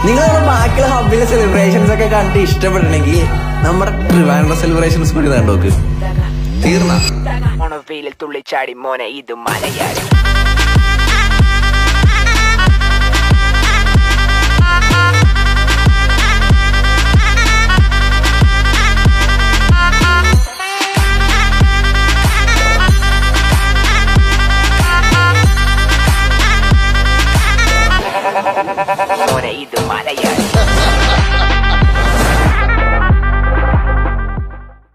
നിങ്ങൾ നമ്മുടെ ബാക്കിയുള്ള ഹബിലെ സെലിബ്രേഷൻസ് ഒക്കെ കണ്ട് ഇഷ്ടപ്പെടണമെങ്കിൽ നമ്മുടെ ട്രിവാൻഡ്ര സെലിബ്രേഷൻസ് കൂടി കണ്ടോക്ക് തീർന്ന ഓണവെയിലിൽ തുള്ളിച്ചാടി മോനെ ഇത് മലയാളി